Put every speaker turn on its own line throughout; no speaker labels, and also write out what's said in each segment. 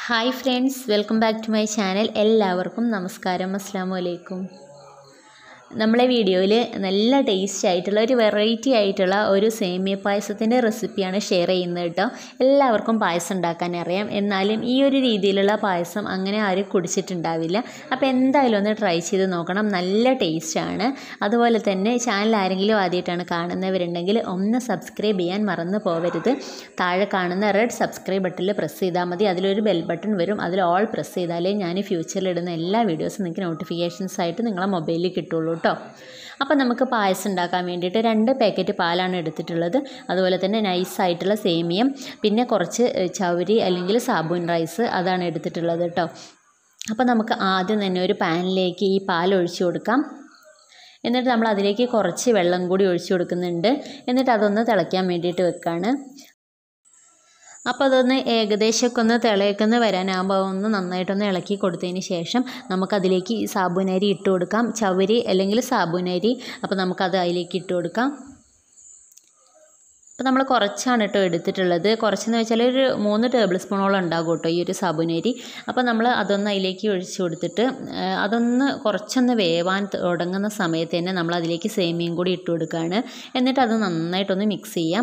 hi friends welcome back to my channel എല്ലാവർക്കും നമസ്കാരം അസ്സാം വലൈക്കും നമ്മളെ വീഡിയോയിൽ നല്ല ടേസ്റ്റ് ആയിട്ടുള്ള ഒരു വെറൈറ്റി ആയിട്ടുള്ള ഒരു സേമിയ പായസത്തിൻ്റെ റെസിപ്പിയാണ് ഷെയർ ചെയ്യുന്നത് കേട്ടോ എല്ലാവർക്കും പായസം ഉണ്ടാക്കാൻ അറിയാം എന്നാലും ഈ ഒരു രീതിയിലുള്ള പായസം അങ്ങനെ ആരും കുടിച്ചിട്ടുണ്ടാവില്ല അപ്പോൾ എന്തായാലും ഒന്ന് ട്രൈ ചെയ്ത് നോക്കണം നല്ല ടേസ്റ്റാണ് അതുപോലെ തന്നെ ചാനൽ ആരെങ്കിലും ആദ്യമായിട്ടാണ് കാണുന്നവരുണ്ടെങ്കിൽ ഒന്ന് സബ്സ്ക്രൈബ് ചെയ്യാൻ മറന്നു പോകരുത് താഴെ കാണുന്ന റെഡ് സബ്സ്ക്രൈബ് ബട്ടണിൽ പ്രസ് ചെയ്താൽ മതി അതിലൊരു ബെൽ ബട്ടൺ വരും അതിൽ ഓൾ പ്രസ് ചെയ്താലേ ഞാൻ ഫ്യൂച്ചറിൽ ഇടുന്ന എല്ലാ വീഡിയോസും നിങ്ങൾക്ക് നോട്ടിഫിക്കേഷൻസ് ആയിട്ട് നിങ്ങളെ മൊബൈലിൽ കിട്ടുള്ളൂ കേട്ടോ അപ്പോൾ നമുക്ക് പായസം ഉണ്ടാക്കാൻ വേണ്ടിയിട്ട് രണ്ട് പാക്കറ്റ് പാലാണ് എടുത്തിട്ടുള്ളത് അതുപോലെ തന്നെ നൈസായിട്ടുള്ള സേമിയം പിന്നെ കുറച്ച് ചൗരി അല്ലെങ്കിൽ സാബൂൻ റൈസ് അതാണ് എടുത്തിട്ടുള്ളത് കേട്ടോ അപ്പോൾ നമുക്ക് ആദ്യം തന്നെ ഒരു പാനിലേക്ക് ഈ പാൽ ഒഴിച്ചു കൊടുക്കാം എന്നിട്ട് നമ്മൾ അതിലേക്ക് കുറച്ച് വെള്ളം കൂടി ഒഴിച്ചു കൊടുക്കുന്നുണ്ട് എന്നിട്ട് അതൊന്ന് തിളയ്ക്കാൻ വേണ്ടിയിട്ട് വെക്കുകയാണ് അപ്പോൾ അതൊന്ന് ഏകദേശമൊക്കെ ഒന്ന് തിളയൊക്കെ വരാനാകുമ്പോൾ ഒന്ന് നന്നായിട്ടൊന്ന് ഇളക്കി കൊടുത്തതിന് ശേഷം നമുക്കതിലേക്ക് ഈ സാബുനരി ഇട്ട് കൊടുക്കാം ചവരി അല്ലെങ്കിൽ സാബുനരി അപ്പോൾ നമുക്കത് അതിലേക്ക് ഇട്ട് കൊടുക്കാം അപ്പോൾ നമ്മൾ കുറച്ചാണ് കേട്ടോ എടുത്തിട്ടുള്ളത് കുറച്ചെന്ന് വെച്ചാൽ ഒരു മൂന്ന് ടേബിൾ സ്പൂണോളം ഉണ്ടാകും കേട്ടോ ഈ ഒരു സാബുനരി അപ്പോൾ നമ്മൾ അതൊന്ന് അതിലേക്ക് ഒഴിച്ച് കൊടുത്തിട്ട് അതൊന്ന് കുറച്ചൊന്ന് വേവാൻ തുടങ്ങുന്ന സമയത്ത് തന്നെ നമ്മൾ അതിലേക്ക് സേമിയയും കൂടി ഇട്ട് കൊടുക്കുകയാണ് എന്നിട്ട് അത് നന്നായിട്ടൊന്ന് മിക്സ് ചെയ്യാം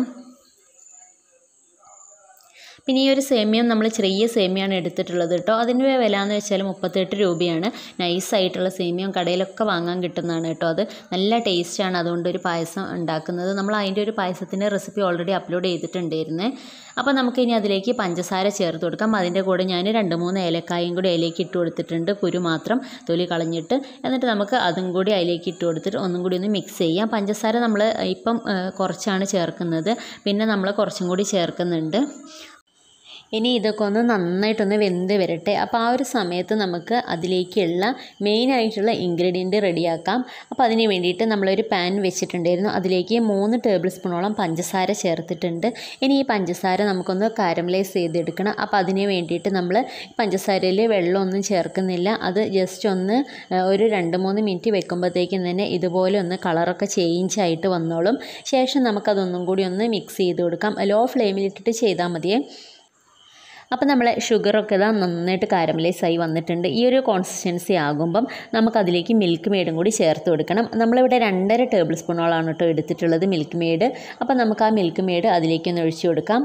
പിന്നെ ഈ ഒരു സേമിയം നമ്മൾ ചെറിയ സേമിയാണ് എടുത്തിട്ടുള്ളത് കേട്ടോ അതിൻ്റെ വില എന്ന് വെച്ചാൽ മുപ്പത്തെട്ട് രൂപയാണ് നൈസായിട്ടുള്ള സേമിയം കടയിലൊക്കെ വാങ്ങാൻ കിട്ടുന്നതാണ് കേട്ടോ അത് നല്ല ടേസ്റ്റാണ് അതുകൊണ്ട് ഒരു പായസം ഉണ്ടാക്കുന്നത് നമ്മൾ അതിൻ്റെ ഒരു പായസത്തിൻ്റെ റെസിപ്പി ഓൾറെഡി അപ്ലോഡ് ചെയ്തിട്ടുണ്ടായിരുന്നേ അപ്പോൾ നമുക്ക് ഇനി അതിലേക്ക് പഞ്ചസാര ചേർത്ത് കൊടുക്കാം അതിൻ്റെ കൂടെ ഞാൻ രണ്ട് മൂന്ന് ഏലക്കായും കൂടി അതിലേക്ക് ഇട്ട് കൊടുത്തിട്ടുണ്ട് കുരു മാത്രം തൊലി കളഞ്ഞിട്ട് എന്നിട്ട് നമുക്ക് അതും കൂടി അതിലേക്ക് ഇട്ട് കൊടുത്തിട്ട് ഒന്നും കൂടി ഒന്ന് മിക്സ് ചെയ്യാം പഞ്ചസാര നമ്മൾ ഇപ്പം കുറച്ചാണ് ചേർക്കുന്നത് പിന്നെ നമ്മൾ കുറച്ചും കൂടി ചേർക്കുന്നുണ്ട് ഇനി ഇതൊക്കെ ഒന്ന് നന്നായിട്ടൊന്ന് വെന്ത് വരട്ടെ അപ്പോൾ ആ ഒരു സമയത്ത് നമുക്ക് അതിലേക്കുള്ള മെയിനായിട്ടുള്ള ഇൻഗ്രീഡിയൻറ്റ് റെഡിയാക്കാം അപ്പോൾ അതിന് വേണ്ടിയിട്ട് നമ്മളൊരു പാൻ വെച്ചിട്ടുണ്ടായിരുന്നു അതിലേക്ക് മൂന്ന് ടേബിൾ സ്പൂണോളം പഞ്ചസാര ചേർത്തിട്ടുണ്ട് ഇനി ഈ പഞ്ചസാര നമുക്കൊന്ന് കാരമലൈസ് ചെയ്തെടുക്കണം അപ്പോൾ അതിന് വേണ്ടിയിട്ട് നമ്മൾ പഞ്ചസാരയിൽ വെള്ളമൊന്നും ചേർക്കുന്നില്ല അത് ജസ്റ്റ് ഒന്ന് ഒരു രണ്ട് മൂന്ന് മിനിറ്റ് വെക്കുമ്പോഴത്തേക്കും തന്നെ ഇതുപോലെ ഒന്ന് കളറൊക്കെ ചേഞ്ച് ആയിട്ട് വന്നോളും ശേഷം നമുക്കതൊന്നും കൂടി ഒന്ന് മിക്സ് ചെയ്ത് കൊടുക്കാം ലോ ഫ്ലെയിമിലിട്ടിട്ട് ചെയ്താൽ മതിയേ അപ്പോൾ നമ്മളെ ഷുഗറൊക്കെ ഇതാ നന്നായിട്ട് കാരമലൈസ് ആയി വന്നിട്ടുണ്ട് ഈ ഒരു കോൺസിസ്റ്റൻസി ആകുമ്പം നമുക്കതിലേക്ക് മിൽക്ക് മെയ്ഡും കൂടി ചേർത്ത് കൊടുക്കണം നമ്മളിവിടെ രണ്ടര ടേബിൾ സ്പൂണോളാണ് കേട്ടോ എടുത്തിട്ടുള്ളത് മിൽക്ക് മെയ്ഡ് അപ്പോൾ നമുക്ക് ആ മിൽക്ക് മെയ്ഡ് അതിലേക്കൊന്ന് ഒഴിച്ചു കൊടുക്കാം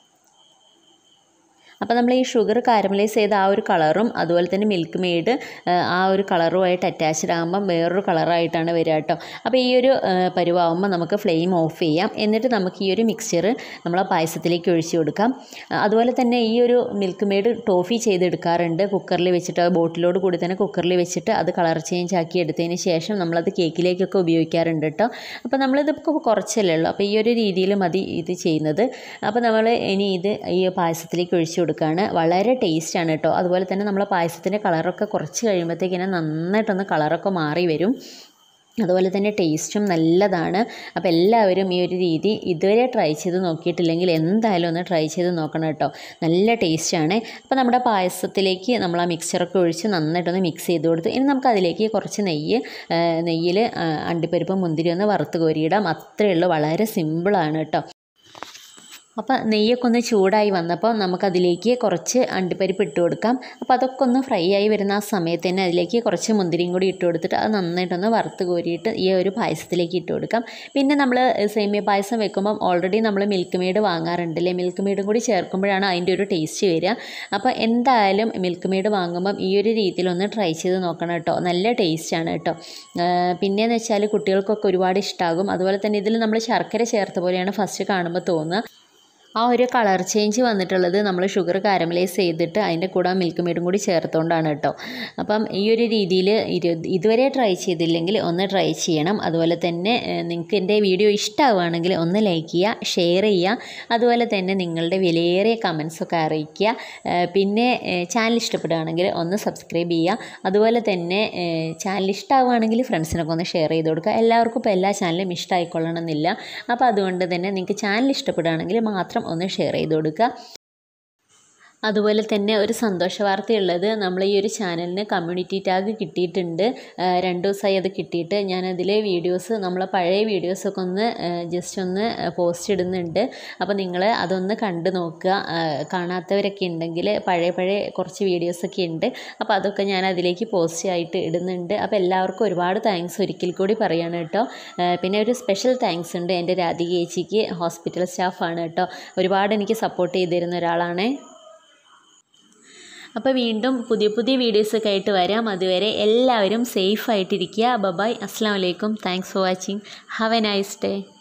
അപ്പോൾ നമ്മൾ ഈ ഷുഗർ കാരമലൈസ് ചെയ്ത ആ ഒരു കളറും അതുപോലെ തന്നെ മിൽക്ക് മെയ്ഡ് ആ ഒരു കളറുമായിട്ട് അറ്റാച്ച്ഡ് ആകുമ്പം വേറൊരു കളറായിട്ടാണ് വരിക കേട്ടോ അപ്പോൾ ഈ ഒരു പരുവാകുമ്പോൾ നമുക്ക് ഫ്ലെയിം ഓഫ് ചെയ്യാം എന്നിട്ട് നമുക്ക് ഈ ഒരു മിക്സ്ചർ നമ്മൾ ആ പായസത്തിലേക്ക് ഒഴിച്ചു കൊടുക്കാം അതുപോലെ തന്നെ ഈ ഒരു മിൽക്ക് മെയ്ഡ് ടോഫി ചെയ്തെടുക്കാറുണ്ട് കുക്കറിൽ വെച്ചിട്ട് ബോട്ടിലോട് കൂടി തന്നെ കുക്കറിൽ വെച്ചിട്ട് അത് കളർ ചേഞ്ച് ആക്കി എടുത്തതിന് ശേഷം നമ്മളത് കേക്കിലേക്കൊക്കെ ഉപയോഗിക്കാറുണ്ട് കേട്ടോ അപ്പോൾ നമ്മളിതിപ്പോൾ കുറച്ചല്ലേ ഉള്ളൂ അപ്പോൾ ഈ ഒരു രീതിയിൽ മതി ഇത് ചെയ്യുന്നത് അപ്പോൾ നമ്മൾ ഇനി ഇത് ഈ പായസത്തിലേക്ക് ഒഴിച്ചു കൊടുക്കുകയാണ് വളരെ ടേസ്റ്റാണ് കേട്ടോ അതുപോലെ തന്നെ നമ്മൾ പായസത്തിൻ്റെ കളറൊക്കെ കുറച്ച് കഴിയുമ്പോഴത്തേക്കിനെ നന്നായിട്ടൊന്ന് കളറൊക്കെ മാറി വരും അതുപോലെ തന്നെ ടേസ്റ്റും നല്ലതാണ് അപ്പോൾ എല്ലാവരും ഈ ഒരു രീതി ഇതുവരെ ട്രൈ ചെയ്ത് നോക്കിയിട്ടില്ലെങ്കിൽ എന്തായാലും ഒന്ന് ട്രൈ ചെയ്ത് നോക്കണം കേട്ടോ നല്ല ടേസ്റ്റാണ് അപ്പോൾ നമ്മുടെ പായസത്തിലേക്ക് നമ്മൾ ആ മിക്സ്ചറൊക്കെ ഒഴിച്ച് നന്നായിട്ടൊന്ന് മിക്സ് ചെയ്ത് കൊടുത്തു ഇനി നമുക്ക് അതിലേക്ക് കുറച്ച് നെയ്യ് നെയ്യിൽ അണ്ടിപ്പരിപ്പ് മുന്തിരി ഒന്ന് വറുത്ത് കോരിയിടാം അത്രയേ ഉള്ളൂ വളരെ സിമ്പിളാണ് കേട്ടോ അപ്പോൾ നെയ്യൊക്കെ ഒന്ന് ചൂടായി വന്നപ്പോൾ നമുക്കതിലേക്ക് കുറച്ച് അണ്ടിപ്പരിപ്പ് ഇട്ട് കൊടുക്കാം അപ്പോൾ അതൊക്കെ ഒന്ന് ഫ്രൈ ആയി വരുന്ന ആ സമയത്ത് തന്നെ അതിലേക്ക് കുറച്ച് മുന്തിരിയും കൂടി ഇട്ട് കൊടുത്തിട്ട് അത് നന്നായിട്ടൊന്ന് വറുത്ത് കോരിയിട്ട് ഈ ഒരു പായസത്തിലേക്ക് ഇട്ട് കൊടുക്കാം പിന്നെ നമ്മൾ സേമിയ പായസം വെക്കുമ്പം ഓൾറെഡി നമ്മൾ മിൽക്ക് മെയ്ഡ് വാങ്ങാറുണ്ടല്ലേ മിൽക്ക് മെയ്ഡും കൂടി ചേർക്കുമ്പോഴാണ് അതിൻ്റെ ഒരു ടേസ്റ്റ് വരിക അപ്പോൾ എന്തായാലും മിൽക്ക് മെയ്ഡ് വാങ്ങുമ്പം ഈ ഒരു രീതിയിലൊന്ന് ട്രൈ ചെയ്ത് നോക്കണം കേട്ടോ നല്ല ടേസ്റ്റാണ് കേട്ടോ പിന്നെയെന്ന് വെച്ചാൽ കുട്ടികൾക്കൊക്കെ ഒരുപാട് ഇഷ്ടമാകും അതുപോലെ തന്നെ ഇതിൽ നമ്മൾ ശർക്കര ചേർത്ത പോലെയാണ് ഫസ്റ്റ് കാണുമ്പോൾ തോന്നുക ആ ഒരു കളർ ചേഞ്ച് വന്നിട്ടുള്ളത് നമ്മൾ ഷുഗർ കാരമലൈസ് ചെയ്തിട്ട് അതിൻ്റെ കൂടെ മിൽക്ക് മെയ്ഡും കൂടി ചേർത്തുകൊണ്ടാണ് കേട്ടോ അപ്പം ഈ ഒരു രീതിയിൽ ഇതുവരെ ട്രൈ ചെയ്തില്ലെങ്കിൽ ഒന്ന് ട്രൈ ചെയ്യണം അതുപോലെ തന്നെ നിങ്ങൾക്ക് എൻ്റെ വീഡിയോ ഇഷ്ടമാവുകയാണെങ്കിൽ ഒന്ന് ലൈക്ക് ചെയ്യുക ഷെയർ ചെയ്യുക അതുപോലെ തന്നെ നിങ്ങളുടെ വിലയേറിയ കമൻസൊക്കെ അറിയിക്കുക പിന്നെ ചാനൽ ഇഷ്ടപ്പെടുകയാണെങ്കിൽ ഒന്ന് സബ്സ്ക്രൈബ് ചെയ്യുക അതുപോലെ തന്നെ ചാനൽ ഇഷ്ടമാവുകയാണെങ്കിൽ ഫ്രണ്ട്സിനൊക്കെ ഒന്ന് ഷെയർ ചെയ്ത് കൊടുക്കുക എല്ലാവർക്കും ഇപ്പോൾ എല്ലാ ചാനലും ഇഷ്ടമായിക്കൊള്ളണമെന്നില്ല അപ്പോൾ അതുകൊണ്ട് തന്നെ നിങ്ങൾക്ക് ചാനൽ ഇഷ്ടപ്പെടുകയാണെങ്കിൽ മാത്രം ഒന്ന് ഷെയർ ചെയ്ത് കൊടുക്കുക അതുപോലെ തന്നെ ഒരു സന്തോഷ വാർത്തയുള്ളത് നമ്മൾ ഈ ഒരു ചാനലിന് കമ്മ്യൂണിറ്റി ടാഗ് കിട്ടിയിട്ടുണ്ട് ആ, രണ്ട് ദിവസമായി അത് കിട്ടിയിട്ട് ഞാനതിൽ വീഡിയോസ് നമ്മളെ പഴയ വീഡിയോസൊക്കെ ഒന്ന് ജസ്റ്റ് ഒന്ന് പോസ്റ്റ് ഇടുന്നുണ്ട് അപ്പോൾ നിങ്ങൾ അതൊന്ന് കണ്ടു നോക്കുക ആ, കാണാത്തവരൊക്കെ ഉണ്ടെങ്കിൽ പഴയ പഴയ കുറച്ച് വീഡിയോസൊക്കെ ഉണ്ട് അപ്പോൾ അതൊക്കെ ഞാൻ അതിലേക്ക് പോസ്റ്റ് ആയിട്ട് ഇടുന്നുണ്ട് അപ്പോൾ എല്ലാവർക്കും ഒരുപാട് താങ്ക്സ് ഒരിക്കൽ കൂടി പറയാണ് കേട്ടോ ആ, പിന്നെ ഒരു സ്പെഷ്യൽ താങ്ക്സ് ഉണ്ട് എൻ്റെ രാധിക ചേച്ചിക്ക് ഹോസ്പിറ്റൽ സ്റ്റാഫാണ് കേട്ടോ ഒരുപാട് എനിക്ക് സപ്പോർട്ട് ചെയ്തിരുന്ന ഒരാളാണേ അപ്പോൾ വീണ്ടും പുതിയ പുതിയ വീഡിയോസൊക്കെ ആയിട്ട് വരാം അതുവരെ എല്ലാവരും സേഫ് ആയിട്ടിരിക്കുക ബബായ് അസ്സാം വലൈക്കും thanks for watching have a nice day